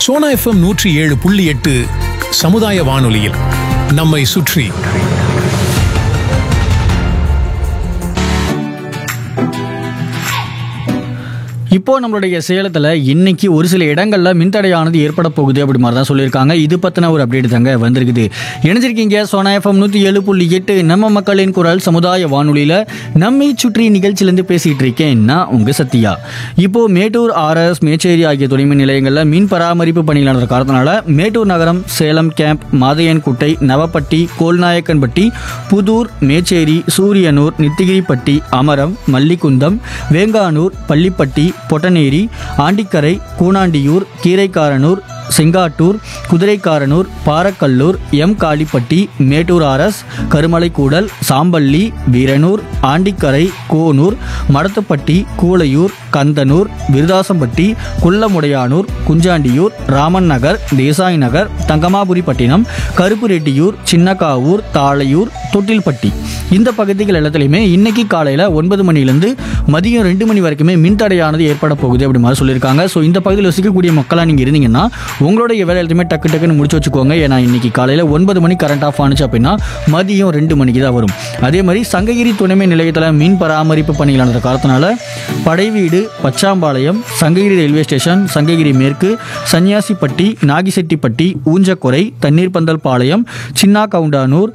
Sona FM நூற்றி ஏழு புள்ளி எட்டு சமுதாய வானொலியில் நம்மை சுற்றி இப்போ நம்மளுடைய சேலத்தில் இன்னைக்கு ஒரு சில இடங்கள்ல மின்தடையானது ஏற்பட போகுது அப்படி மாதிரி தான் சொல்லியிருக்காங்க இது பற்றின ஒரு அப்டேட் தாங்க வந்திருக்குது இணைஞ்சிருக்கீங்க சோனா எஃப்எம் நூற்றி ஏழு புள்ளி எட்டு நம்ம மக்களின் குரல் சமுதாய வானொலியில் நம்மை சுற்றி நிகழ்ச்சியிலேருந்து பேசிகிட்டு இருக்கேன் நான் உங்கள் சத்யா இப்போ மேட்டூர் ஆர்எஸ் மேச்சேரி ஆகிய துணைமின் நிலையங்களில் மின் பராமரிப்பு பணிகள் நடந்த காரணத்தினால மேட்டூர் நகரம் Salem camp Mathaiyankuttai Navappatti Kolnaickenpatti Puthur Mecheri Suriyanur Nithikiripatti Amaram Mallikundam Venganur Pallipatti Pottaneri Andikarai Koonandiyur Keeraikaranur Sengattur Kuthiraikaranur Parakkallur M Kalipatti Mettur RS Karumalaikoodal Sampalli Veeranur Andikarai Konur Madathupatti Koolaiyur Kandanur Viruthasampatti Kullamudaiyanur Kunjandiyur Raman Nagar Desai Nagar Thangamapuripattinam Karuppureddiyur Chinnakavur Thalaiyur Thottilpatti இந்த பகுதிகள் எல்லாத்துலேயுமே இன்னைக்கு காலையில் ஒன்பது மணிலேருந்து மதியம் ரெண்டு மணி வரைக்குமே மின்தடையானது ஏற்பட போகுது அப்படி மாதிரி சொல்லியிருக்காங்க ஸோ இந்த பகுதியில் வசிக்கக்கூடிய மக்களாக நீங்கள் இருந்தீங்கன்னா உங்களுடைய வேலை எல்லாத்தையுமே டக்கு டக்குன்னு முடிச்சு வச்சுக்கோங்க ஏன்னா இன்னைக்கு காலையில் ஒன்பது மணி கரண்ட் ஆஃப் ஆனிச்சு அப்படின்னா மதியம் ரெண்டு மணிக்கு தான் வரும் அதே மாதிரி சங்ககிரி துணைமை நிலையத்தில் மின் பராமரிப்பு பணிகள் நடந்த காரணத்தினால படைவீடு பச்சாம்பாளையம் சங்ககிரி ரயில்வே ஸ்டேஷன் சங்ககிரி மேற்கு சன்னியாசிப்பட்டி நாகிசெட்டிப்பட்டி ஊஞ்சக்குறை தண்ணீர் பந்தல் பாளையம் சின்னா கவுண்டானூர்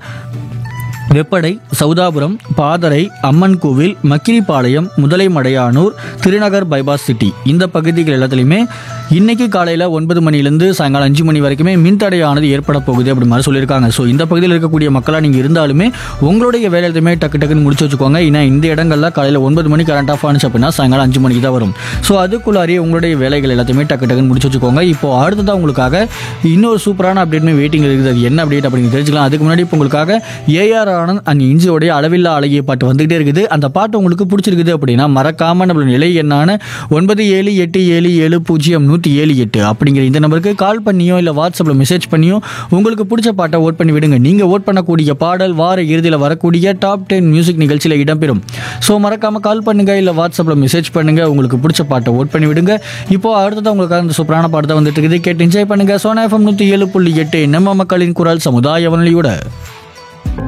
வெப்படை சௌதாபுரம் பாதரை அம்மன் கோவில் மக்கிரிப்பாளையம் முதலைமடையானூர் திருநகர் பைபாஸ் சிட்டி இந்த பகுதிகள் எல்லாத்துலேயுமே இன்னைக்கு காலையில் ஒன்பது மணிலேருந்து சாயங்காலம் அஞ்சு மணி வரைக்குமே மின்தடையானது ஏற்பட போகுது அப்படி மாதிரி சொல்லியிருக்காங்க ஸோ இந்த பகுதியில் இருக்கக்கூடிய மக்களாக நீங்கள் இருந்தாலுமே உங்களுடைய வேலை எல்லாத்தையுமே டக்கு டக்குன்னு முடிச்சு வச்சுக்கோங்க ஏன்னா இந்த இடங்கள்ல காலையில் ஒன்பது மணி கரண்ட் ஆஃப் ஆனிச்சு அப்படின்னா சாயங்காலம் அஞ்சு மணிக்கு தான் வரும் ஸோ அதுக்குள்ளாரியே உங்களுடைய வேலைகள் எல்லாத்தையுமே டக்கு டக்குன்னு முடிச்சு வச்சுக்கோங்க இப்போ அடுத்ததாக உங்களுக்காக இன்னொரு சூப்பரான அப்டேட்மே வெயிட்டிங் இருக்குது அது என்ன அப்டேட் அப்படின்னு தெரிஞ்சுக்கலாம் அதுக்கு முன்னாடி இப்போ உங்களுக்காக ஏஆர் ஆனந்த் அண்ட் இஞ்சியோடைய அளவில்லா அழகிய பாட்டு வந்துகிட்டே இருக்குது அந்த பாட்டு உங்களுக்கு பிடிச்சிருக்குது அப்படின்னா மறக்காம நம்மளோட நிலை என்னான ஒன்பது ஏழு எட்டு ஏழு ஏழு பூஜ்ஜியம் நூற்றி ஏழு எட்டு அப்படிங்கிற இந்த நம்பருக்கு கால் பண்ணியோ இல்லை வாட்ஸ்அப்பில் மெசேஜ் பண்ணியோ உங்களுக்கு பிடிச்ச பாட்டை ஓட் பண்ணி விடுங்க நீங்கள் ஓட் பண்ணக்கூடிய பாடல் வார இறுதியில் வரக்கூடிய டாப் டென் மியூசிக் நிகழ்ச்சியில் இடம்பெறும் ஸோ மறக்காம கால் பண்ணுங்க இல்லை வாட்ஸ்அப்பில் மெசேஜ் பண்ணுங்க உங்களுக்கு பிடிச்ச பாட்டை ஓட் பண்ணி விடுங்க இப்போ அடுத்தது உங்களுக்காக இந்த சூப்பரான பாட்டு தான் வந்துட்டு இருக்குது கேட்டு என்ஜாய் பண்ணுங்க சோனா எஃப்எம் நூற்றி ஏழு புள்ளி எட்டு நம்ம மக்களின் குரல் சமுதாய வானொலியோட